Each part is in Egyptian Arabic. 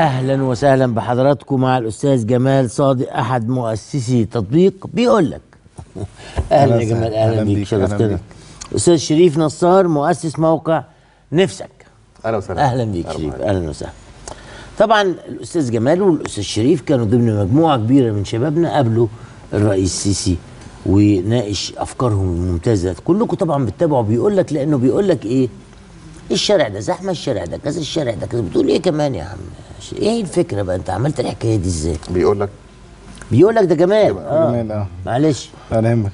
اهلا وسهلا بحضراتكم مع الاستاذ جمال صادق احد مؤسسي تطبيق بيقول لك اهلا يا أهلا جمال وسهلا. اهلا أهلا بيك بيك، أهلا شرفتنا بيك. استاذ شريف نصار مؤسس موقع نفسك اهلا وسهلا اهلا بيك شريف اهلا وسهلا طبعا الاستاذ جمال والاستاذ شريف كانوا ضمن مجموعه كبيره من شبابنا قابلوا الرئيس السيسي وناقش افكارهم الممتازه كلكم طبعا بتتابعوا بيقول لك لانه بيقول لك ايه الشارع ده زحمه الشارع ده كذا الشارع ده كذا بتقول ايه كمان يا عم ايه الفكره بقى انت عملت الحكايه دي ازاي بيقول لك بيقول لك ده جمال اه جمال اه معلش لا يهمك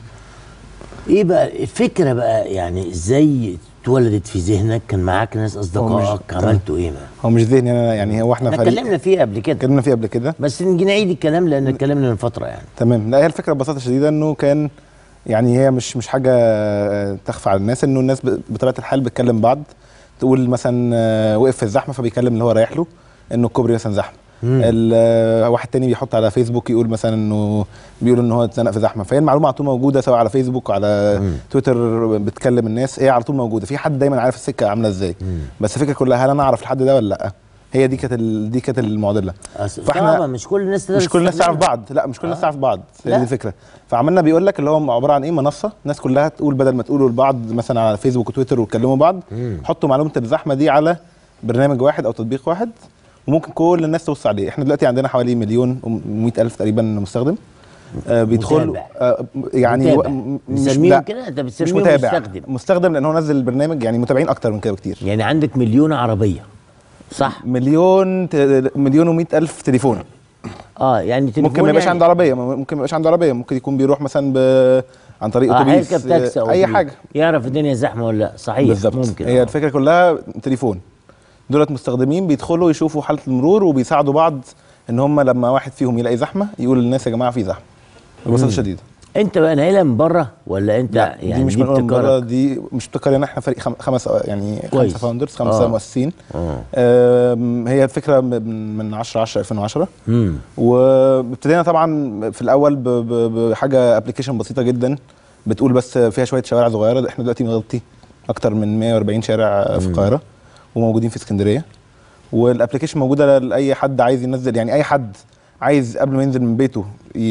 ايه بقى الفكره بقى يعني ازاي اتولدت في ذهنك كان معاك ناس اصدقائك تمام. عملتوا ايه بقى هو مش ذهني انا يعني هو احنا احنا فريق اتكلمنا فيه قبل كده اتكلمنا فيه قبل كده بس نيجي نعيد الكلام لان اتكلمنا من فتره يعني تمام لا هي الفكره ببساطه شديده انه كان يعني هي مش مش حاجه آه، تخفى على الناس انه الناس ب- بطبيعه الحال بتكلم بعض تقول مثلا آه، وقف في الزحمه فبيكلم اللي هو رايح له انه الكوبري مثلا زحمه ال- آه، واحد تاني بيحط على فيسبوك يقول مثلا انه بيقول ان هو اتزنق في زحمه فهي المعلومه على طول موجوده سواء على فيسبوك وعلى تويتر بتكلم الناس هي على طول موجوده في حد دايما عارف السكه عامله ازاي بس الفكره كلها هل انا اعرف الحد ده ولا لا هي دي كانت ال- دي كانت المعضله أصل فاحنا طبعا مش كل الناس تقدر مش كل الناس تعرف تستخدمها. بعض لا مش كل الناس تعرف بعض هي لا. دي الفكره فعملنا بيقول لك اللي هو عباره عن ايه منصه الناس كلها تقول بدل ما تقولوا لبعض مثلا على فيسبوك وتويتر وتكلموا بعض حطوا معلومه الزحمه دي على برنامج واحد او تطبيق واحد وممكن كل الناس تبص عليه احنا دلوقتي عندنا حوالي مليون و100 الف تقريبا مستخدم آه بيدخلوا متابع. آه يعني متابع. م- بنسميهم لا، كده؟ أنت مش بتسميهم متابع مستخدم. مستخدم لان هو نزل البرنامج يعني متابعين اكتر من كده بكتير يعني عندك مليون عربيه صح مليون ت- مليون و100 الف تليفون اه يعني تليفون ممكن ما يبقاش يعني عنده عربيه ممكن ما يبقاش عنده عربيه ممكن يكون بيروح مثلا ب... عن طريق اه اتوبيس هيركب تاكسي او اي أتوبيس. حاجه يعرف الدنيا زحمه ولا لا صحيح بالظبط ممكن هي آه. الفكره كلها تليفون دولت مستخدمين بيدخلوا يشوفوا حاله المرور وبيساعدوا بعض ان هم لما واحد فيهم يلاقي زحمه يقول للناس يا جماعه في زحمه ببساطه شديده انت بقى نايلها من بره ولا انت لا يعني دي مش من من ابتكارك؟ بره دي مش ابتكار يعني احنا فريق خم... خمس يعني كويس. خمسه فاوندرز خمسه آه. مؤسسين آه. آم، هي الفكره من من 10 10 2010 امم وابتدينا طبعا في الاول ب- ب- بحاجه ابلكيشن بسيطه جدا بتقول بس فيها شويه شوارع صغيره احنا دلوقتي بنغطي اكتر من 140 شارع في القاهره وموجودين في اسكندريه والابلكيشن موجوده لاي حد عايز ينزل يعني اي حد عايز قبل ما ينزل من بيته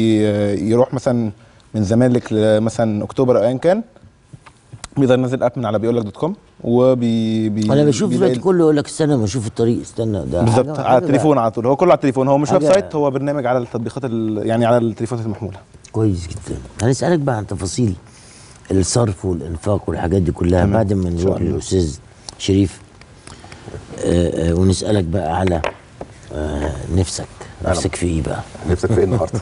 ي- يروح مثلا من زمالك لمثلا اكتوبر او ايا كان بيقدر ينزل اب من على بيقول لك دوت كوم وبي بي انا بشوف بيلاقي دلوقتي كله يقول لك استنى ما اشوف الطريق استنى ده بالظبط حاجة- على حاجة التليفون على طول هو كله على التليفون هو مش ويب حاجة- سايت هو برنامج على التطبيقات ال- يعني على التليفونات المحموله كويس جدا هنسالك بقى عن تفاصيل الصرف والانفاق والحاجات دي كلها تمام. بعد ما إن شاء نروح الله. للاستاذ شريف آه آه ونسالك بقى على آه نفسك نفسك في ايه بقى؟ نفسك في ايه النهارده؟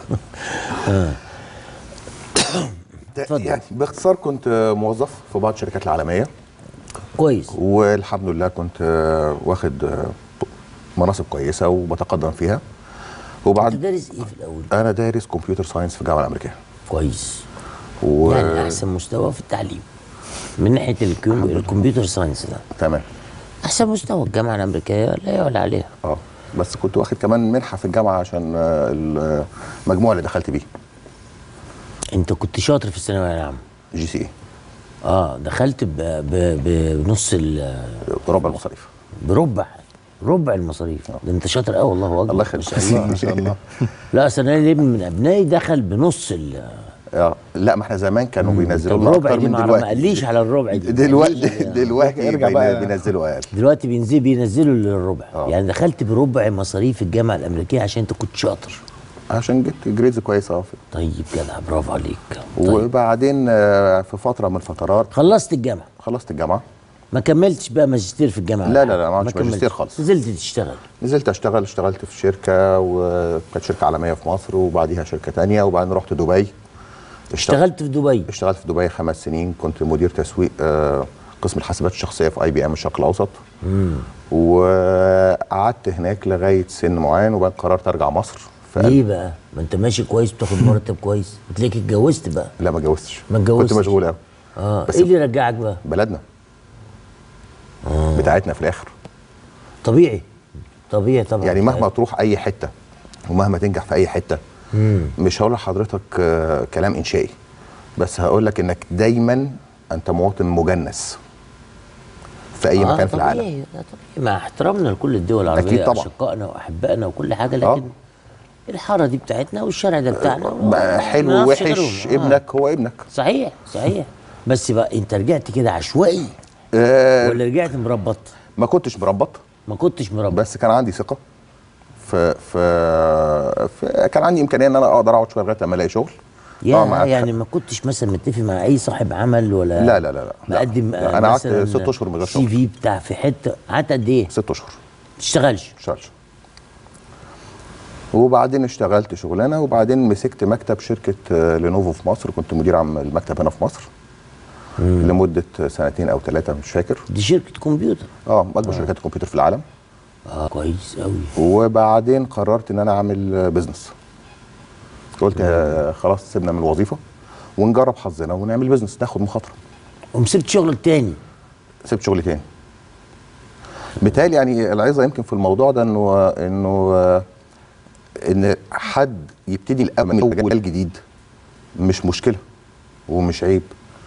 اتفضل. يعني باختصار كنت موظف في بعض الشركات العالميه كويس والحمد لله كنت آه، واخد آه، مناصب كويسه وبتقدم فيها انت وبعد دارس ايه في الاول؟ انا دارس كمبيوتر ساينس في الجامعه الامريكيه كويس و... يعني احسن مستوى في التعليم من ناحيه الكم... الكمبيوتر ساينس ده تمام احسن مستوى الجامعه الامريكيه لا يعلى عليها اه بس كنت واخد كمان منحه في الجامعه عشان آه، المجموع اللي دخلت بيه انت كنت شاطر في الثانويه العامه جي سي اي اه دخلت ب... ب... بنص ال... ربع المصاريف بربع ربع المصاريف ده انت شاطر قوي الله اكبر الله ما يخليك. شاء الله ما شاء الله لا اصل انا ابن من ابنائي دخل بنص ال اه لا ما احنا زمان كانوا بينزلوا طب لنا ربع اكتر دي من ما ما دلوقتي قاليش على الربع دي ما دلوقتي قاليش على- دلوقتي ارجع بين- بقى. بينزلوا اقل دلوقتي بينزل بينزلوا للربع آه. يعني دخلت بربع مصاريف الجامعه الامريكيه عشان انت كنت شاطر عشان جبت جريدز كويسه اه طيب جدع برافو عليك طيب. وبعدين آه، في فتره من الفترات خلصت الجامعه خلصت الجامعه ما كملتش بقى ماجستير في الجامعه لا، لا، لا، ما عملتش كملتش. ماجستير خالص. نزلت تشتغل نزلت اشتغل اشتغلت في شركه وكانت شركه عالميه في مصر وبعديها شركه تانية وبعدين رحت دبي اشتغلت في دبي اشتغلت في دبي خمس سنين كنت مدير تسويق آه، قسم الحاسبات الشخصيه في اي بي ام الشرق الاوسط وقعدت هناك لغايه سن معين وبعدين قررت ارجع مصر ف- ليه بقى ما انت ماشي كويس بتاخد مرتب كويس بتلاقيك اتجوزت بقى لا ما اتجوزتش ما اتجوزتش. كنت مشغول قوي اه بس- ايه اللي رجعك بقى بلدنا بتاعتنا في الاخر طبيعي طبيعي طبعا يعني مهما تروح اي حته ومهما تنجح في اي حته مش هقول لحضرتك آه، كلام انشائي بس هقول لك انك دايما انت مواطن مجنس في اي آه، مكان في طبيعي، العالم ده طبيعي مع احترامنا لكل الدول العربيه أكيد طبعا. اشقائنا واحبائنا وكل حاجه لكن آه. الحاره دي بتاعتنا والشارع ده بتاعنا بقى حلو ما نعرفش وحش غيرهم. آه. ابنك هو ابنك صحيح صحيح بس بقى انت رجعت كده عشوائي آه ولا رجعت مربط ما كنتش مربط ما كنتش مربط بس كان عندي ثقه ف ف ف كان عندي امكانيه ان انا اقدر اقعد شويه لغايه اما الاقي شغل يا آه، معاك يعني ما كنتش مثلا متفق مع اي صاحب عمل ولا لا لا لا لا مقدم لا. انا قعدت مثلاً ست اشهر من غير سي شغل في بتاع في حته قعدت قد ايه؟ ست اشهر ما تشتغلش اشتغلش وبعدين اشتغلت شغلانه وبعدين مسكت مكتب شركه آه، لينوفو في مصر كنت مدير عام المكتب هنا في مصر لمده سنتين او ثلاثه مش فاكر دي شركه كمبيوتر اه من اكبر شركات الكمبيوتر في العالم اه كويس قوي وبعدين قررت ان انا اعمل آه، بيزنس قلت آه، خلاص سيبنا من الوظيفه ونجرب حظنا ونعمل بيزنس ناخد مخاطره ومسكت شغلك تاني سبت شغلي تاني بالتالي يعني العظه يمكن في الموضوع ده انه انه آه، ان حد يبتدي الامل من مجال جديد مش مشكله ومش عيب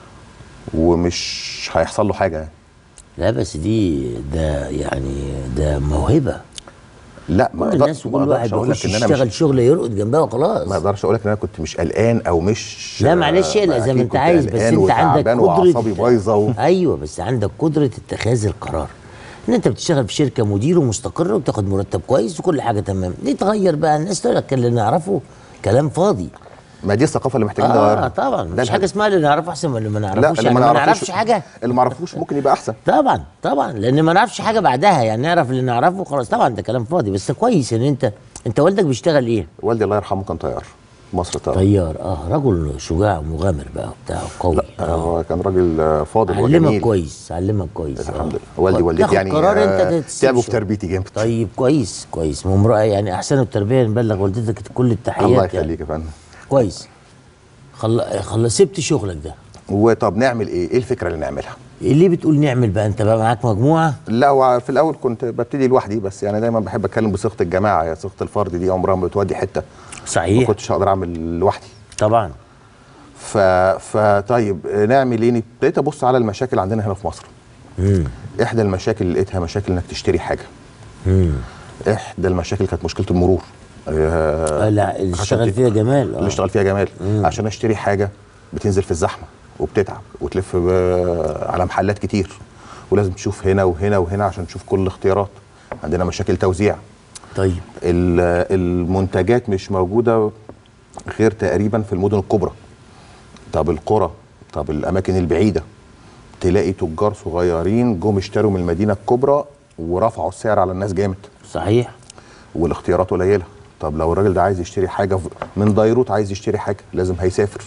ومش هيحصل له حاجه يعني لا بس دي ده يعني ده موهبه لا ما كل أقدر- الناس ما وكل واحد أقدرش أقول لك بيخش إن أنا يشتغل مش- شغله يرقد جنبها وخلاص ما اقدرش اقول لك ان انا كنت مش قلقان او مش لا معلش ما لا زي ما أكيد انت كنت عايز بس قلقان انت عندك وتعبان قدره واعصابي بايظه و... ايوه بس عندك قدره اتخاذ القرار ان انت بتشتغل في شركه مدير ومستقر وبتاخد مرتب كويس وكل حاجه تمام ليه تغير بقى الناس تقول لك اللي نعرفه كلام فاضي ما دي الثقافه اللي محتاجين اه نغيرها طبعا ده مش حاجه الهدف. اسمها اللي نعرفه احسن من اللي ما لا نعرفوش اللي يعني ما ما نعرفوش نعرفش حاجه اللي ما نعرفوش ممكن يبقى احسن طبعا طبعا لان ما نعرفش حاجه بعدها يعني نعرف اللي نعرفه خلاص طبعا ده كلام فاضي بس كويس ان انت انت والدك بيشتغل ايه؟ والدي الله يرحمه كان طيار مصر طيار طيار اه رجل شجاع مغامر بقى وبتاع قوي لا آه. هو كان راجل آه، فاضل علمك وجميل كويس علمك كويس الحمد آه. لله والدي والدتي تاخد يعني قرار انت آه، تسيب تعبوا في شغل. تربيتي جامد طيب كويس كويس ممرأة يعني احسنوا التربيه نبلغ والدتك كل التحيات الله يعني. يخليك يا فندم كويس خل... خل... سبت شغلك ده وطب نعمل ايه؟ ايه الفكره اللي نعملها؟ ليه بتقول نعمل بقى انت بقى معاك مجموعه لا هو في الاول كنت ببتدي لوحدي بس يعني دايما بحب اتكلم بصيغه الجماعه يا صيغه الفرد دي عمرها ما بتودي حته ما صحيح كنتش هقدر اعمل لوحدي طبعا ف... فطيب نعمل ايه؟ ابتديت ابص على المشاكل عندنا هنا في مصر امم احدى المشاكل اللي لقيتها مشاكل انك تشتري حاجه امم احدى المشاكل كانت مشكله المرور آه، لا اللي عشان اشتغل تت- فيها جمال اللي اشتغل فيها جمال عشان اشتري حاجه بتنزل في الزحمه وبتتعب وتلف ب- على محلات كتير ولازم تشوف هنا وهنا وهنا عشان تشوف كل الاختيارات عندنا مشاكل توزيع طيب ال- المنتجات مش موجوده غير تقريبا في المدن الكبرى طب القرى طب الاماكن البعيده تلاقي تجار صغيرين جم اشتروا من المدينه الكبرى ورفعوا السعر على الناس جامد صحيح والاختيارات قليله طب لو الراجل ده عايز يشتري حاجه ف- من ديروت عايز يشتري حاجه لازم هيسافر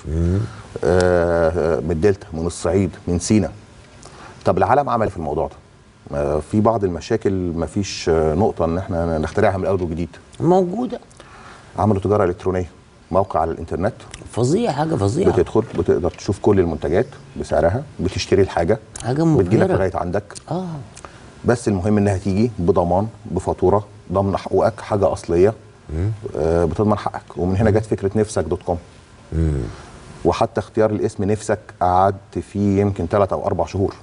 آه من الدلتا من الصعيد من سينا طب العالم عمل في الموضوع ده آه في بعض المشاكل مفيش آه نقطه ان احنا نخترعها من الاول وجديد موجوده عملوا تجاره الكترونيه موقع على الانترنت فظيع حاجه فظيعه بتدخل بتقدر تشوف كل المنتجات بسعرها بتشتري الحاجه حاجه بتجيلك مبهره لغايه عندك اه بس المهم انها تيجي بضمان بفاتوره ضمن حقوقك حاجه اصليه آه بتضمن حقك ومن هنا جت فكره نفسك دوت كوم وحتى اختيار الاسم نفسك قعدت فيه يمكن ثلاث او اربع شهور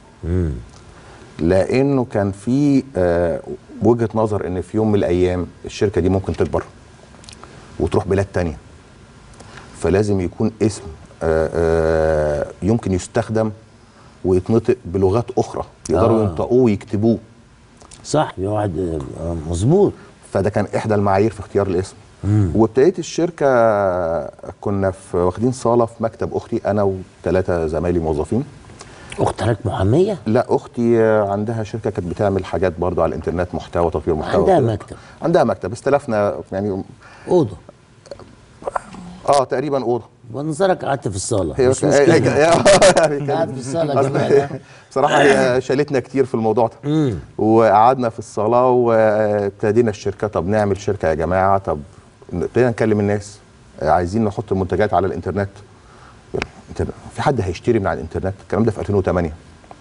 لانه كان في آه وجهه نظر ان في يوم من الايام الشركه دي ممكن تكبر وتروح بلاد تانية فلازم يكون اسم آه آه يمكن يستخدم ويتنطق بلغات اخرى يقدروا آه. ينطقوه ويكتبوه صح يا واحد آه، مظبوط فده كان احدى المعايير في اختيار الاسم وابتديت الشركه كنا في واخدين صاله في مكتب اختي انا وثلاثه زمايلي موظفين اخت حضرتك محاميه لا اختي عندها شركه كانت بتعمل حاجات برضو على الانترنت محتوى تطوير محتوى عندها وكده. مكتب. عندها مكتب استلفنا يعني اوضه اه تقريبا اوضه ونظرك قعدت في الصاله هي مش هي- مشكله هي- يعني كانت- قاعد في الصاله يا أصل جماعه هي- بصراحه هي شالتنا كتير في الموضوع ده امم وقعدنا في الصاله وابتدينا الشركه طب نعمل شركه يا جماعه طب ابتدينا نكلم الناس آه، عايزين نحط المنتجات على الانترنت الانترنت. في حد هيشتري من على الانترنت الكلام ده في 2008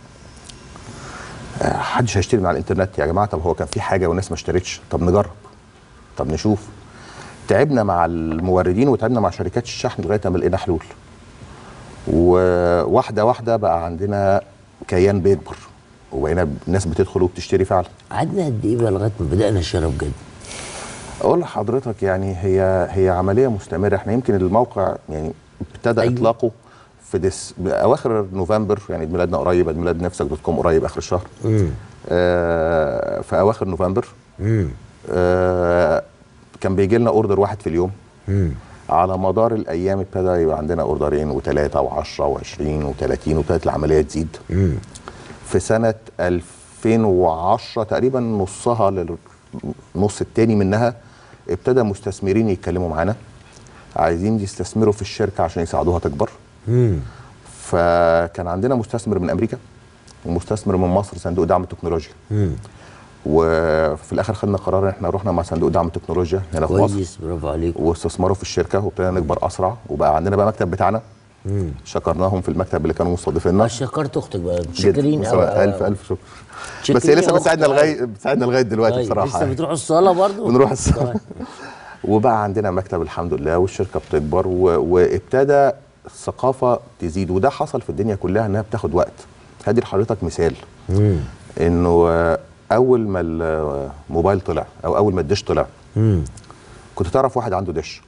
آه، حدش هيشتري من على الانترنت يا جماعه طب هو كان في حاجه والناس ما اشترتش طب نجرب طب نشوف تعبنا مع الموردين وتعبنا مع شركات الشحن لغايه ما لقينا حلول وواحده واحده بقى عندنا كيان بيكبر وبقينا الناس بتدخل وبتشتري فعلا قعدنا قد ايه بقى لغايه ما بدانا الشراء بجد اقول لحضرتك يعني هي هي عمليه مستمره احنا يمكن الموقع يعني ابتدى أيوة. أيوه. اطلاقه في ديس اواخر نوفمبر يعني عيد ميلادنا قريب عيد ميلاد نفسك دوت كوم قريب اخر الشهر امم آه في اواخر نوفمبر امم آه كان بيجي لنا اوردر واحد في اليوم امم على مدار الايام ابتدى يبقى عندنا اوردرين وثلاثه و10 و20 و30 وابتدت العمليه تزيد امم في سنه 2010 تقريبا نصها للنص الثاني منها ابتدى مستثمرين يتكلموا معانا عايزين يستثمروا في الشركه عشان يساعدوها تكبر امم فكان عندنا مستثمر من امريكا ومستثمر من مصر صندوق دعم التكنولوجيا امم وفي الاخر خدنا قرار ان احنا رحنا مع صندوق دعم التكنولوجيا هنا في مصر كويس برافو عليك واستثمروا في الشركه وابتدينا نكبر اسرع وبقى عندنا بقى مكتب بتاعنا امم شكرناهم في المكتب اللي كانوا مستضيفيننا شكرت اختك بقى جداً. متشكرين بصراحة قوي الف الف شكر شكرين بس هي لسه يا بتساعدنا أخت. لغايه بتساعدنا لغايه دلوقتي طيب بصراحه لسه يعني. بتروحوا الصاله برضو بنروح الصالة. طيب. وبقى عندنا مكتب الحمد لله والشركه بتكبر و... وابتدى الثقافه تزيد وده حصل في الدنيا كلها انها بتاخد وقت هدي لحضرتك مثال امم انه آه، اول ما الموبايل طلع او اول ما الدش طلع امم كنت تعرف واحد عنده دش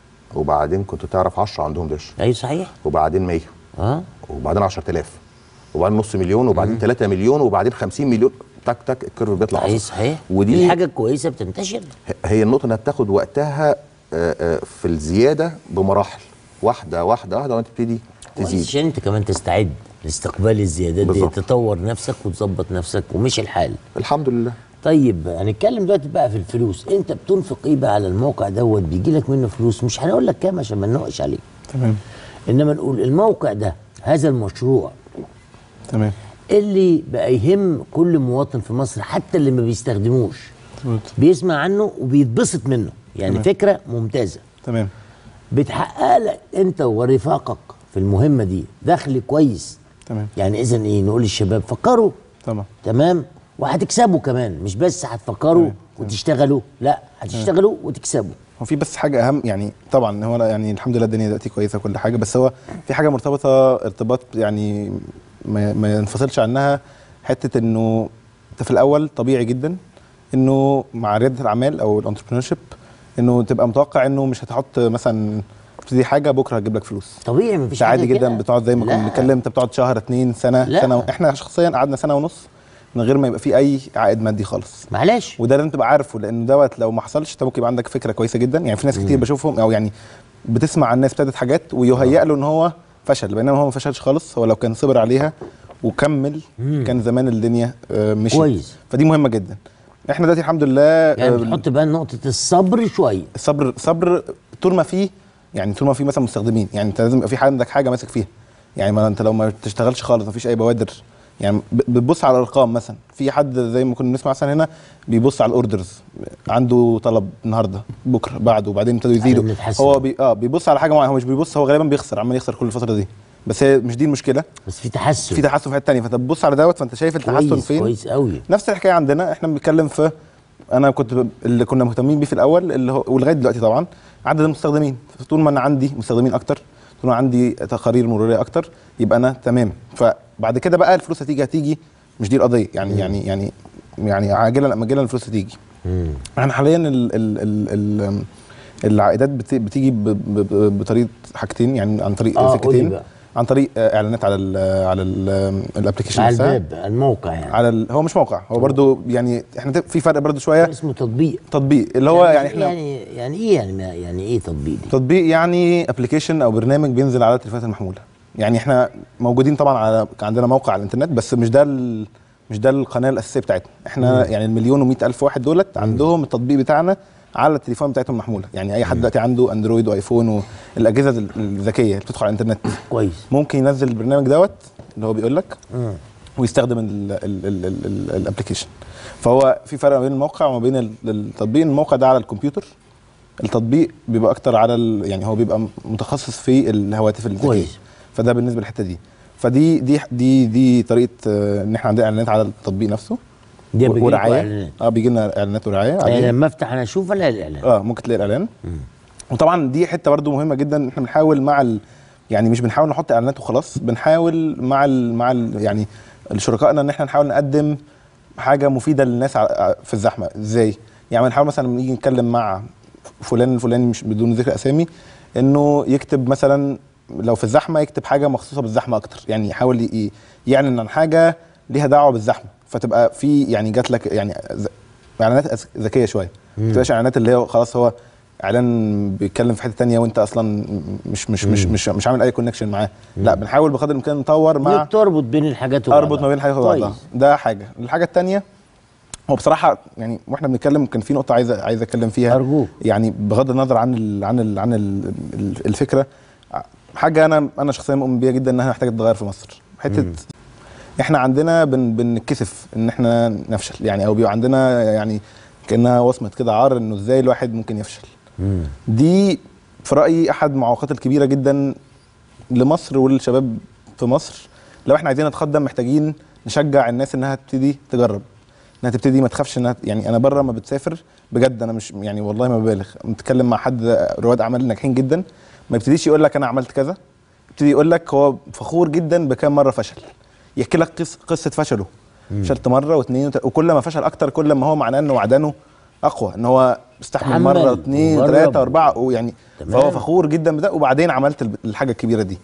وبعدين كنت تعرف 10 عندهم دش ايوه صحيح وبعدين 100 اه وبعدين 10000 وبعدين نص مليون وبعدين 3 مليون وبعدين 50 مليون تك تك الكيرف بيطلع صحيح أصلاً. صحيح ودي دي حاجه كويسه بتنتشر هي النقطه انها بتاخد وقتها آه، آه، في الزياده بمراحل واحده واحده واحده وانت تبتدي كويس تزيد عشان انت كمان تستعد لاستقبال الزيادات دي بالظبط. تطور نفسك وتظبط نفسك ومشي الحال الحمد لله طيب هنتكلم دلوقتي بقى في الفلوس انت بتنفق ايه بقى على الموقع دوت بيجي لك منه فلوس مش هنقول لك كام عشان ما نناقش عليه تمام انما نقول الموقع ده هذا المشروع تمام اللي بقى يهم كل مواطن في مصر حتى اللي ما بيستخدموش مظبوط. بيسمع عنه وبيتبسط منه يعني تمام. فكره ممتازه تمام بتحقق لك انت ورفاقك في المهمه دي دخل كويس تمام يعني اذا ايه نقول للشباب فكروا طبعا تمام وهتكسبوا كمان مش بس هتفكروا وتشتغلوا لا هتشتغلوا وتكسبوا هو في بس حاجه اهم يعني طبعا هو أنا يعني الحمد لله الدنيا دلوقتي كويسه كل حاجه بس هو في حاجه مرتبطه ارتباط يعني ما, ما ينفصلش عنها حته انه انت في الاول طبيعي جدا انه مع رياده الاعمال او الانتربرينور انه تبقى متوقع انه مش هتحط مثلا تبتدي حاجه بكره هتجيب لك فلوس طبيعي مفيش انت عادي حاجة جدا كده. بتقعد زي ما لا. كنا بنتكلم انت بتقعد شهر اتنين سنه لا. سنه احنا شخصيا قعدنا سنه ونص من غير ما يبقى في اي عائد مادي خالص معلش وده لازم تبقى عارفه لان دوت لو ما حصلش انت ممكن يبقى عندك فكره كويسه جدا يعني في ناس كتير بشوفهم او يعني بتسمع عن ناس ابتدت حاجات ويهيأ له ان هو فشل بينما هو ما فشلش خالص هو لو كان صبر عليها وكمل كان زمان الدنيا آه، مشيت كويس. فدي مهمه جدا احنا دلوقتي الحمد لله يعني آه، بتحط بقى نقطه الصبر شويه الصبر صبر طول ما فيه يعني طول ما فيه مثلا مستخدمين يعني انت لازم يبقى في حاجه عندك حاجه ماسك فيها يعني ما انت لو ما تشتغلش خالص ما فيش اي بوادر يعني ب- بتبص على الارقام مثلا في حد زي ما كنا بنسمع مثلا هنا بيبص على الاوردرز عنده طلب النهارده بكره بعده وبعدين ابتدوا يزيدوا بنتحسن. هو بي اه بيبص على حاجه معينه هو مش بيبص هو غالبا بيخسر عمال يخسر كل الفتره دي بس هي مش دي المشكله بس في تحسن في تحسن في حته ثانيه فانت بتبص على دوت فانت شايف التحسن كويس فين كويس قوي نفس الحكايه عندنا احنا بنتكلم في انا كنت ب- اللي كنا مهتمين بيه في الاول اللي هو ولغايه دلوقتي طبعا عدد المستخدمين طول ما انا عندي مستخدمين اكتر طول ما عندي تقارير مروريه اكتر يبقى انا تمام فبعد كده بقى الفلوس هتيجي هتيجي مش دي القضيه يعني يعني يعني يعني عاجلا ام اجلا الفلوس هتيجي احنا حاليا ال ال ال ال العائدات بت- بتيجي ب- ب- ب- بطريقه حاجتين يعني عن طريق آه، قولي سكتين بقى. عن طريق آه، اعلانات على ال على الابلكيشن على الباب الموقع يعني على ال... هو مش موقع هو برضو يعني احنا ت- في فرق برضو شويه اسمه تطبيق تطبيق اللي هو يعني احنا يعني يعني ايه يعني ما- يعني ايه تطبيق دي تطبيق يعني ابلكيشن او برنامج بينزل على التليفونات المحموله يعني احنا موجودين طبعا على عندنا موقع على الانترنت بس مش ده ال... مش ده القناه الاساسيه بتاعتنا احنا يعني المليون و الف واحد دولت عندهم التطبيق بتاعنا على التليفون بتاعتهم المحموله يعني اي حد دلوقتي عنده اندرويد وايفون والاجهزه ال- الذكيه اللي بتدخل على الانترنت كويس ممكن ينزل البرنامج دوت اللي هو بيقول لك ويستخدم الابلكيشن فهو في فرق ما بين الموقع وما بين ال- التطبيق الموقع ده على الكمبيوتر التطبيق بيبقى اكتر على ال- يعني هو بيبقى متخصص في الهواتف الذكيه كويس. فده بالنسبه للحته دي فدي دي دي دي طريقه آه، ان احنا عندنا اعلانات على التطبيق نفسه دي و- بيجيلكوا ورعايه إعلانات. اه بيجي لنا اعلانات ورعايه يعني عليه. لما افتح انا اشوف الاقي الاعلان اه ممكن تلاقي الاعلان وطبعا دي حته برضو مهمه جدا احنا بنحاول مع ال يعني مش بنحاول نحط اعلانات وخلاص بنحاول مع ال مع ال يعني شركائنا ان احنا نحاول نقدم حاجه مفيده للناس ع- في الزحمه ازاي يعني بنحاول مثلا لما نيجي نتكلم مع فلان الفلاني مش بدون ذكر اسامي انه يكتب مثلا لو في الزحمه يكتب حاجه مخصوصه بالزحمه اكتر يعني يحاول ي- يعلن عن حاجه ليها دعوه بالزحمه فتبقى في يعني جات لك يعني ز- اعلانات أذ- ذكيه شويه ما تبقاش اعلانات اللي هو خلاص هو اعلان بيتكلم في حته تانية وانت اصلا مش مش مش مش, مش عامل اي كونكشن معاه لا بنحاول بقدر الامكان نطور مع تربط بين الحاجات وبعضها. اربط ما بين الحاجات وبعضها كويس. ده حاجه الحاجه الثانيه هو بصراحه يعني واحنا بنتكلم كان في نقطه عايز عايز اتكلم فيها أرجوك. يعني بغض النظر عن ال عن ال عن ال ال- الفكره حاجه انا انا شخصيا مؤمن بيها جدا انها محتاجه تتغير في مصر حته احنا عندنا بن بنتكسف ان احنا نفشل يعني او بيبقى عندنا يعني كانها وصمه كده عار انه ازاي الواحد ممكن يفشل مم. دي في رايي احد المعوقات الكبيره جدا لمصر وللشباب في مصر لو احنا عايزين نتقدم محتاجين نشجع الناس انها تبتدي تجرب انها تبتدي ما تخافش انها يعني انا بره ما بتسافر بجد انا مش يعني والله ما ببالغ متكلم مع حد رواد اعمال ناجحين جدا ما يبتديش يقول لك انا عملت كذا يبتدي يقول لك هو فخور جدا بكام مره فشل يحكي لك قص قصه فشله فشلت مره واثنين وت... وكل ما فشل اكتر كل ما هو معناه انه وعدانه اقوى ان هو استحمل تحمل مره واثنين وجرب. وثلاثه واربعه ويعني تمام. فهو فخور جدا بده وبعدين عملت الب- الحاجه الكبيره دي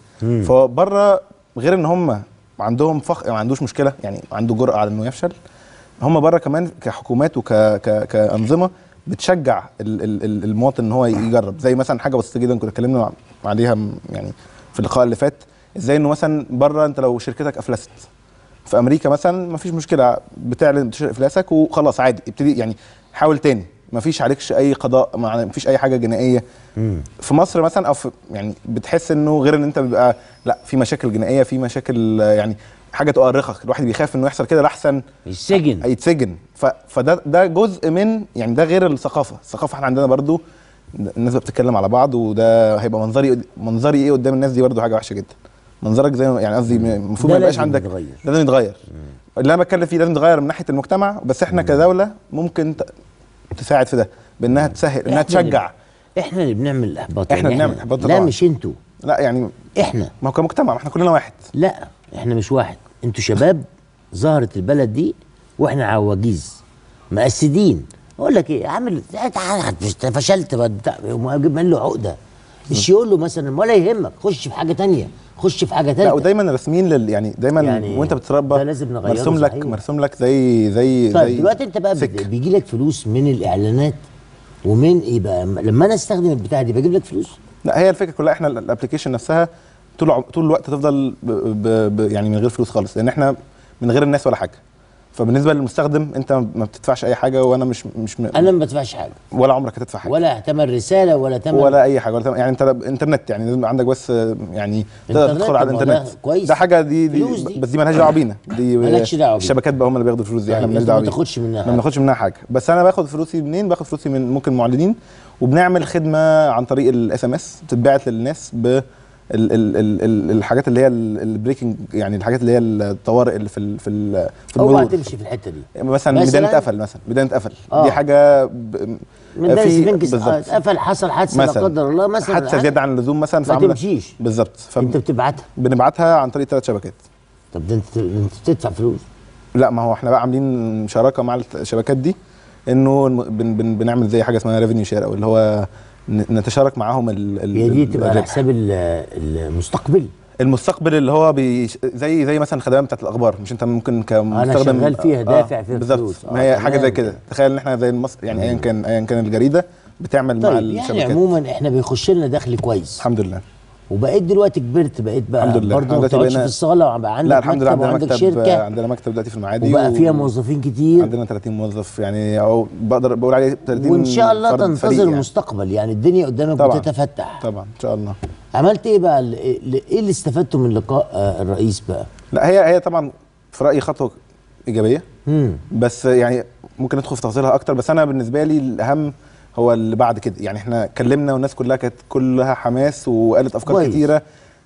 فبره غير ان هم عندهم فخ ما عندوش مشكله يعني عنده جرأه على انه يفشل هم بره كمان كحكومات وك ك... كانظمه بتشجع ال... ال... ال- المواطن ان هو يجرب زي مثلا حاجه بسيطه جدا كنا اتكلمنا مع- عليها م- يعني في اللقاء اللي فات ازاي انه مثلا بره انت لو شركتك افلست في امريكا مثلا ما فيش مشكله بتعلن تشهر افلاسك وخلاص عادي ابتدي يعني حاول تاني ما فيش عليكش اي قضاء ما فيش اي حاجه جنائيه في مصر مثلا او في يعني بتحس انه غير ان انت بيبقى لا في مشاكل جنائيه في مشاكل آه، يعني حاجه تؤرقك الواحد بيخاف انه يحصل كده الاحسن السجن يتسجن ف... فده ده جزء من يعني ده غير الثقافه الثقافه احنا عندنا برضو الناس بتتكلم على بعض وده هيبقى منظري منظري ايه قدام الناس دي برضو حاجه وحشه جدا منظرك زي ما- يعني قصدي المفروض ده ما يبقاش لازم عندك يتغير. لازم يتغير اللي انا بتكلم فيه لازم يتغير من ناحيه المجتمع بس احنا كدوله ممكن ت... تساعد في ده بانها تسهل انها إحنا اللي- تشجع احنا اللي بنعمل الاحباط إحنا يعني اللي بنعمل إحباط لا طبعاً. مش انتوا لا يعني احنا ما هو كمجتمع ما احنا كلنا واحد لا احنا مش واحد انتوا شباب ظهرت البلد دي واحنا عواجيز مقسدين اقول لك ايه عامل تعال فشلت بتاع اجيب له عقده مش يقول له مثلا ولا يهمك خش في حاجه تانية خش في حاجه لا تانية ودايما رسمين لل يعني دايما يعني يعني وانت بتتربى ده لازم نغيره مرسوم لك صحيح. مرسوم لك زي زي طيب زي دلوقتي انت بقى سك. بيجي لك فلوس من الاعلانات ومن ايه بقى لما انا استخدم البتاعه دي بجيب لك فلوس لا هي الفكره كلها احنا ال- الابلكيشن نفسها طول عم- طول الوقت تفضل ب ب ب يعني من غير فلوس خالص لان احنا من غير الناس ولا حاجه فبالنسبه للمستخدم انت ما بتدفعش اي حاجه وانا مش مش م... انا ما بدفعش حاجه ولا عمرك هتدفع حاجه ولا اعتمد رساله ولا تمن ولا اي حاجه ولا تم- يعني انت انترنت يعني لازم عندك بس آه، يعني تقدر إنترنت، تدخل على طب ما ده الانترنت كويس. ده حاجه دي, دي, فلوس دي. بس دي مالهاش دعوه بينا دي مالكش دعوة بيها. الشبكات بقى هم اللي بياخدوا الفلوس دي طيب احنا مالناش انت دعوه ما بيها تاخدش منها ما حاجة. بناخدش منها حاجه بس انا باخد فلوسي منين باخد فلوسي من ممكن معلنين وبنعمل خدمه عن طريق الاس ام اس تتبعت للناس ب ال ال ال ال الحاجات اللي هي البريكنج يعني الحاجات اللي هي الطوارئ اللي في ال في ال في اوعى المرور تمشي في الحته دي مثلا مثلاً؟ ميدان اتقفل مثلا ميدان اتقفل آه. دي حاجه ب... من ده في- بنكس بالظبط. اتقفل حصل حادثه لا مثلا قدر الله مثلا حادثه زياده عن اللزوم مثلا ما فعملت- تمشيش. بالظبط انت بتبعتها فبنبعتها عن طريق ثلاث شبكات طب ده انت انت بتدفع فلوس لا ما هو احنا بقى عاملين شراكه مع الشبكات دي انه الم- بن بن بنعمل زي حاجه اسمها ريفينيو شير او اللي هو ن- نتشارك معاهم ال ال هي دي تبقى على الربح. حساب ال- المستقبل المستقبل اللي هو بي زي زي مثلا خدمات بتاعت الاخبار مش انت ممكن كمستخدم شغال فيها، دافع فيها بالظبط فلوس. آه، ما هي حاجه زي تمام كده كده. تخيل ان احنا زي المصر يعني ايا كان ايا كان الجريده بتعمل مع طيب يعني الشبكات عموما احنا بيخش لنا دخل كويس الحمد لله وبقيت دلوقتي كبرت بقيت بقى الحمد لله. برضه ما دلوقتي بتقعدش بقينا- في الصاله وبقى عندك لا الحمد لله مكتب عندنا وعندك مكتب شركه عندنا مكتب دلوقتي في المعادي وبقى و- فيها موظفين كتير عندنا 30 موظف يعني او بقدر بقول عليه 30 وان شاء الله فرد تنتظر فريق يعني. المستقبل يعني الدنيا قدامك طبعاً. بتتفتح طبعا ان شاء الله عملت ايه بقى ال- ايه اللي استفدته من لقاء آه، الرئيس بقى لا هي هي طبعا في رايي خطوه ايجابيه مم. بس يعني ممكن ندخل في تفاصيلها اكتر بس انا بالنسبه لي الاهم هو اللي بعد كده يعني احنا اتكلمنا والناس كلها كانت كلها حماس وقالت افكار كويس. كتيره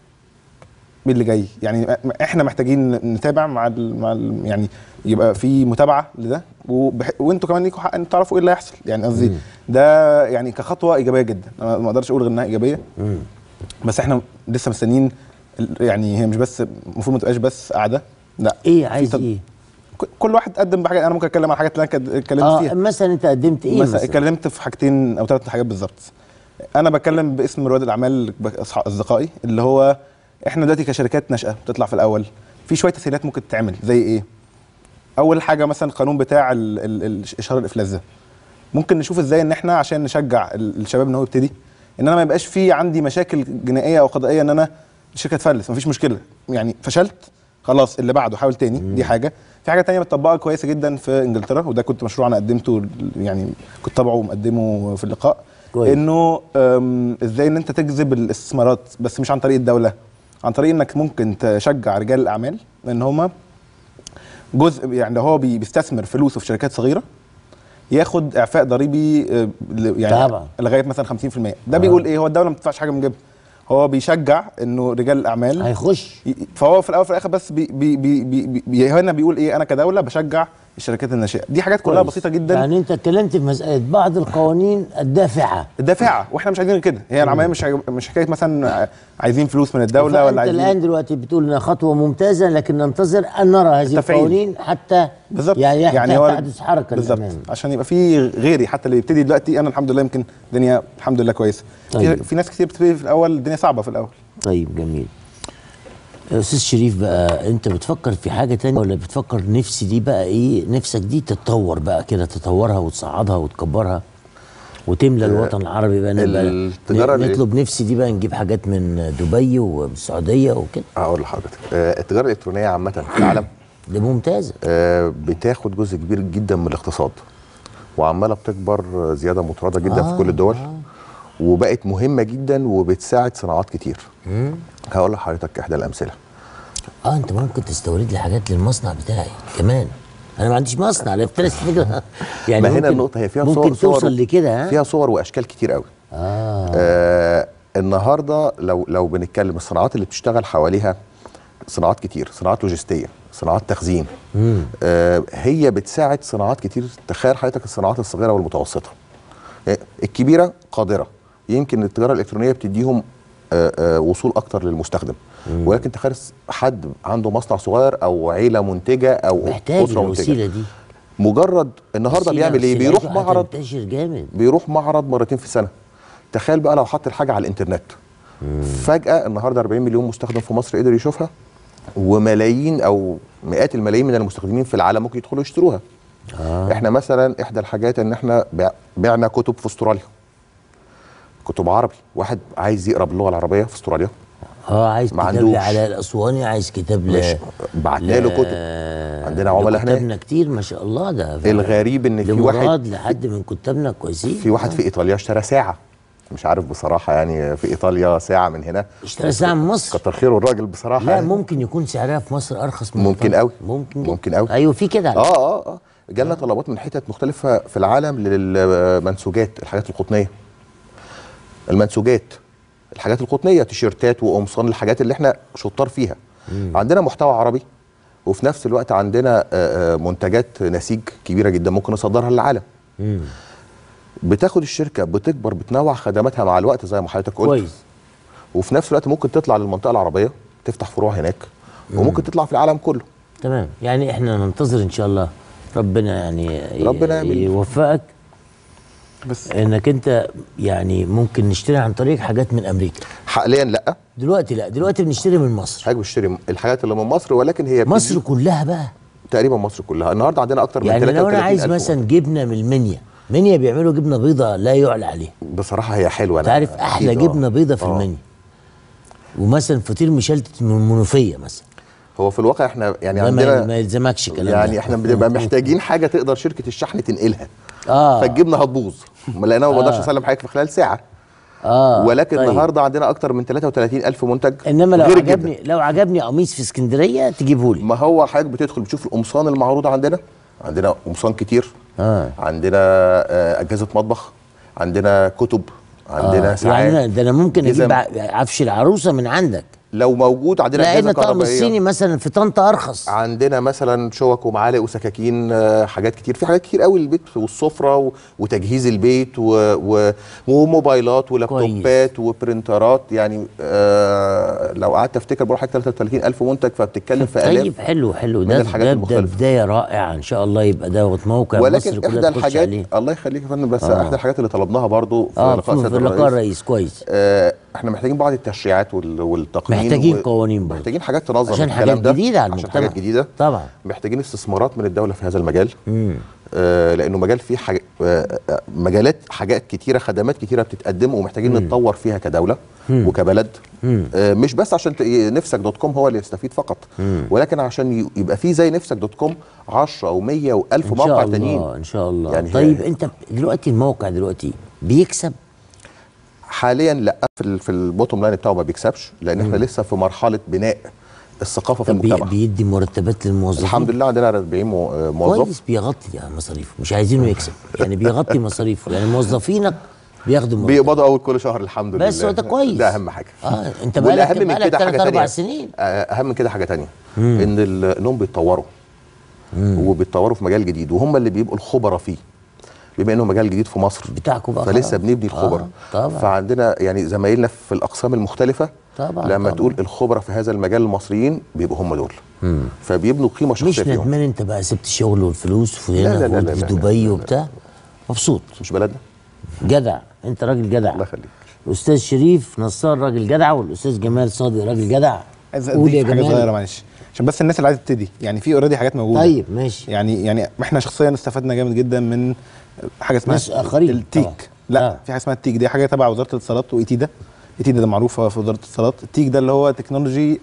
مين اللي جاي يعني احنا محتاجين نتابع مع ال مع ال يعني يبقى في متابعه لده وبح... وانتوا كمان ليكوا حق ان تعرفوا ايه اللي هيحصل يعني قصدي ده يعني كخطوه ايجابيه جدا انا ما اقدرش اقول غير انها ايجابيه بس احنا لسه مستنيين ال- يعني هي مش بس المفروض ما تبقاش بس قاعده لا ايه في عايز طب- ايه ك- كل واحد قدم بحاجه انا ممكن اتكلم عن الحاجات اللي انا كد- اتكلمت اه فيها مثلا انت قدمت ايه مثلا مثلا اتكلمت في حاجتين او ثلاث حاجات بالظبط انا بتكلم باسم رواد الاعمال ب- أصح- اصدقائي اللي هو احنا دلوقتي كشركات ناشئه بتطلع في الاول في شويه تسهيلات ممكن تتعمل زي ايه اول حاجه مثلا القانون بتاع ال- ال- ال- اشهار الافلاس ده ممكن نشوف ازاي ان احنا عشان نشجع ال- الشباب ان هو يبتدي ان انا ما يبقاش في عندي مشاكل جنائيه او قضائيه ان انا الشركه تفلس مفيش مشكله يعني فشلت خلاص اللي بعده حاول تاني دي حاجه في حاجه تانية متطبقه كويسه جدا في انجلترا وده كنت مشروع انا قدمته يعني كنت طبعه ومقدمه في اللقاء كويس. انه أم، ازاي ان انت تجذب الاستثمارات بس مش عن طريق الدوله عن طريق انك ممكن تشجع رجال الاعمال ان هم جزء يعني لو هو بي- بيستثمر فلوسه في شركات صغيره ياخد اعفاء ضريبي آه، ل- يعني طبعا. لغايه مثلا 50% ده بيقول ايه هو الدوله ما بتدفعش حاجه من جيبها هو بيشجع انه رجال الاعمال هيخش ي- فهو في الاول وفي الاخر بس بي بي بي بي بي هنا بيقول ايه انا كدوله بشجع الشركات الناشئه دي حاجات كلها كويس. بسيطه جدا يعني انت اتكلمت في مساله بعض القوانين الدافعه الدافعه واحنا مش عايزين غير كده هي العمليه مش عاي- مش حكايه مثلا عايزين فلوس من الدوله فأنت ولا عايزين الان دلوقتي بتقول انها خطوه ممتازه لكن ننتظر ان نرى هذه التفعيل. القوانين حتى بالظبط يعني, يعني هو تحدث حركه بالظبط للامام عشان يبقى في غيري حتى اللي يبتدي دلوقتي انا الحمد لله يمكن الدنيا الحمد لله كويسه طيب. في, في ناس كتير بتبتدي في الاول الدنيا صعبه في الاول طيب جميل استاذ شريف بقى انت بتفكر في حاجه تانية ولا بتفكر نفسي دي بقى ايه نفسك دي تتطور بقى كده تطورها وتصعدها وتكبرها وتملى الوطن العربي بقى نبقى التجارة ن- اللي- نطلب نفسي دي بقى نجيب حاجات من دبي ومن السعوديه وكده هقول لحضرتك آه، التجاره الالكترونيه عامه في العالم دي ممتازه آه، بتاخد جزء كبير جدا من الاقتصاد وعماله بتكبر زياده مطرده جدا في كل الدول وبقت مهمه جدا وبتساعد صناعات كتير هقول لحضرتك احدى الامثله اه انت ممكن تستورد لي حاجات للمصنع بتاعي كمان انا ما عنديش مصنع لا ابتدى فكره يعني ما هنا ممكن- النقطه هي فيها ممكن صور صور توصل لكده ها فيها صور واشكال كتير قوي آه. آه النهارده لو لو بنتكلم الصناعات اللي بتشتغل حواليها صناعات كتير صناعات لوجستيه صناعات تخزين آه هي بتساعد صناعات كتير تخيل حضرتك الصناعات الصغيره والمتوسطه آه، الكبيره قادره يمكن التجاره الالكترونيه بتديهم آه، آه، وصول اكتر للمستخدم ولكن تخيل حد عنده مصنع صغير او عيله منتجه او محتاج اسره الوسيله منتجه دي مجرد النهارده وسيلة- بيعمل ايه وسيلة بيروح هتنتشر معرض جامد بيروح معرض مرتين في السنه تخيل بقى لو حط الحاجه على الانترنت فجاه النهارده 40 مليون مستخدم في مصر قدر يشوفها وملايين او مئات الملايين من المستخدمين في العالم ممكن يدخلوا يشتروها آه. احنا مثلا احدى الحاجات ان احنا بع- بعنا كتب في استراليا كتب عربي واحد عايز يقرا باللغه العربيه في استراليا اه عايز ما كتاب عندوش. لعلاء الاسواني عايز كتاب ل مش بعتنا له كتب عندنا عملاء هناك كتابنا كتير ما شاء الله ده ف- الغريب ان في واحد لمراد لحد من كتابنا كويسين في واحد في ايطاليا اشترى ساعه مش عارف بصراحه يعني في ايطاليا ساعه من هنا اشترى ساعه من مصر كتر خيره الراجل بصراحه لا يعني. ممكن يكون سعرها في مصر ارخص من ممكن إيطاليا. قوي. ممكن جدا. ممكن قوي. ايوه في كده على اه اه اه جالنا طلبات من حتت مختلفه في العالم للمنسوجات الحاجات القطنيه المنسوجات الحاجات القطنيه تيشيرتات وقمصان الحاجات اللي احنا شطار فيها عندنا محتوى عربي وفي نفس الوقت عندنا آه، آه، منتجات نسيج كبيره جدا ممكن نصدرها للعالم بتاخد الشركه بتكبر بتنوع خدماتها مع الوقت زي ما حضرتك قلت كويس وفي نفس الوقت ممكن تطلع للمنطقه العربيه تفتح فروع هناك وممكن تطلع في العالم كله تمام يعني احنا ننتظر ان شاء الله ربنا يعني ي- ربنا يعمل. يوفقك بس انك انت يعني ممكن نشتري عن طريق حاجات من امريكا حاليا لا دلوقتي لا دلوقتي بنشتري من مصر حضرتك بتشتري الحاجات اللي من مصر ولكن هي بتدي- مصر كلها بقى تقريبا مصر كلها النهارده عندنا اكتر من يعني لو انا 33 عايز ألف مثلا جبنه من المنيا منيا بيعملوا جبنه بيضه لا يعلى عليها بصراحه هي حلوه انت أنا عارف احلى أكيد، آه. جبنه بيضه في آه. المنيا ومثلا فطير مشلتت من المنوفيه مثلا هو في الواقع احنا يعني ده ما عندنا ما يلزمكش كلام يعني ده. احنا بنبقى محتاجين حاجه تقدر شركه الشحن تنقلها اه فالجبنه هتبوظ لان انا ما بقدرش آه. اسلم حضرتك في خلال ساعه اه ولكن طيب. النهارده عندنا اكتر من 33 الف منتج انما لو غير الجبنة. عجبني لو عجبني قميص في اسكندريه تجيبه لي ما هو حضرتك بتدخل بتشوف القمصان المعروضه عندنا عندنا قمصان كتير اه عندنا آه، اجهزه مطبخ عندنا كتب عندنا آه. ساعات يعني أنا- ده انا ممكن اجيب جزم. ع- عفش العروسه من عندك لو موجود عندنا لان اجهزه الطقم كهربائيه الصيني مثلا في طنطا ارخص عندنا مثلا شوك ومعالق وسكاكين آه، حاجات كتير في حاجات كتير قوي للبيت والسفره و- وتجهيز البيت و... و... وموبايلات ولابتوبات وبرنترات يعني آه لو قعدت افتكر بروح حاجه 33000 منتج فبتتكلم في الاف طيب حلو حلو من ده الحاجات ده, ده المختلفة. بدايه رائعه ان شاء الله يبقى دوت موقع مصر ولكن كلها احدى تخش الحاجات عليه. الله يخليك يا فندم بس آه. احدى الحاجات اللي طلبناها برضو في اه لقاء في سياده في لقاء الرئيس الرئيس كويس آه احنا محتاجين بعض التشريعات وال- والتقنين محتاجين قوانين برضه. محتاجين حاجات تنظم عشان الكلام حاجات ده جديدة على عشان المجتمع. حاجات جديده طبعا محتاجين استثمارات من الدوله في هذا المجال آه لانه مجال فيه حاج... آه آه، مجالات حاجات كتيره خدمات كتيره بتتقدم ومحتاجين نتطور فيها كدوله وكبلد آه مش بس عشان ت- نفسك دوت كوم هو اللي يستفيد فقط ولكن عشان ي- يبقى في زي نفسك دوت كوم 10 او 100 و1000 ان شاء موقع الله تانيين ان شاء الله يعني طيب هي- انت دلوقتي الموقع دلوقتي بيكسب حاليا لا في ال- في البوتوم لاين بتاعه ما بيكسبش لان احنا لسه في مرحله بناء الثقافه في طب بي- المجتمع بيدي مرتبات للموظفين الحمد لله عندنا 40 مو- آه، موظف كويس بيغطي يعني مصاريفه مش عايزينه يكسب يعني بيغطي مصاريفه يعني موظفينك بياخدوا مرتب بيقبضوا اول كل شهر الحمد لله بس هو ده كويس. ده اهم حاجه اه انت بقالك والأهم من بقالك كده ثلاث حاجة اربع تانية. سنين آه، اهم من كده حاجه تانية ان ال- انهم بيتطوروا وبيتطوروا في مجال جديد وهم اللي بيبقوا الخبراء فيه بما انه مجال جديد في مصر بتاعكم بقى فلسه خلاص. بنبني الخبراء آه طبعا فعندنا يعني زمايلنا في الاقسام المختلفه طبعا لما طبعا. تقول الخبراء في هذا المجال المصريين بيبقوا هم دول فبيبنوا قيمه مش شخصيه فيهم ندمان انت بقى سبت الشغل والفلوس في لا، لا، لا، هنا لا، في لا، دبي لا، لا. وبتاع مبسوط مش بلدنا جدع انت راجل جدع الله يخليك الاستاذ شريف نصار راجل جدع والاستاذ جمال صادق راجل جدع عايز قول يا اضيف حاجه صغيره جمال معلش عشان بس الناس اللي عايزه تبتدي يعني في اوريدي حاجات موجوده طيب ماشي يعني يعني احنا شخصيا استفدنا جامد جدا من حاجه اسمها ناس آخرين التيك طبعا. لا آه. في حاجه اسمها التيك دي حاجه تبع وزاره الاتصالات وايتيدا ايتيدا ده معروفه في وزاره الاتصالات التيك ده اللي هو تكنولوجي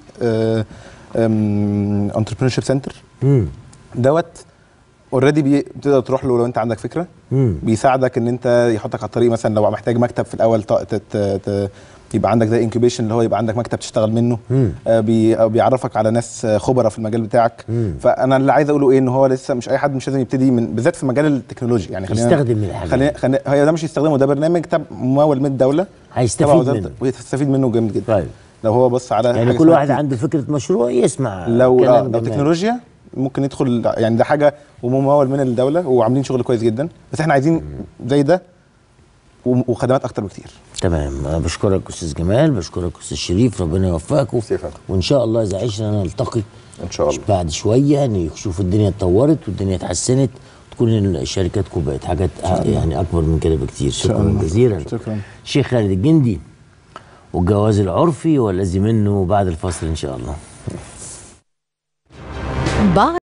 انتربرينور شيب سنتر امم دوت اوريدي بتقدر تروح له لو انت عندك فكره مم. بيساعدك ان انت يحطك على الطريق مثلا لو محتاج مكتب في الاول ت... ت... ت... ت... يبقى عندك زي انكيوبيشن اللي هو يبقى عندك مكتب تشتغل منه مم. آه بي... آه بيعرفك على ناس آه، خبراء في المجال بتاعك مم. فانا اللي عايز اقوله ايه ان هو لسه مش اي حد مش لازم يبتدي من بالذات في مجال التكنولوجيا يعني خلينا يستخدم الحاجات. خلينا خلينا هي ده مش يستخدمه ده برنامج تبع ممول من الدوله تبع هيستفيد وزارة- منه ويستفيد منه جامد جدا طيب لو هو بص على يعني حاجة كل اسمها واحد التيك. عنده فكره مشروع يسمع لو كلام آه لو جمال. تكنولوجيا ممكن يدخل يعني ده حاجه وممول من الدوله وعاملين شغل كويس جدا بس احنا عايزين زي ده و- وخدمات اكتر بكتير تمام أنا بشكرك استاذ جمال بشكرك استاذ شريف ربنا يوفقكم ميرسي يا فندم. وان شاء الله اذا عشنا نلتقي ان شاء الله بعد شويه نشوف الدنيا اتطورت والدنيا اتحسنت تكون شركاتكم بقت حاجات يعني اكبر من كده بكتير شكرا الله. جزيلا شكرا. شيخ خالد الجندي والجواز العرفي والذي منه بعد الفصل ان شاء الله بعد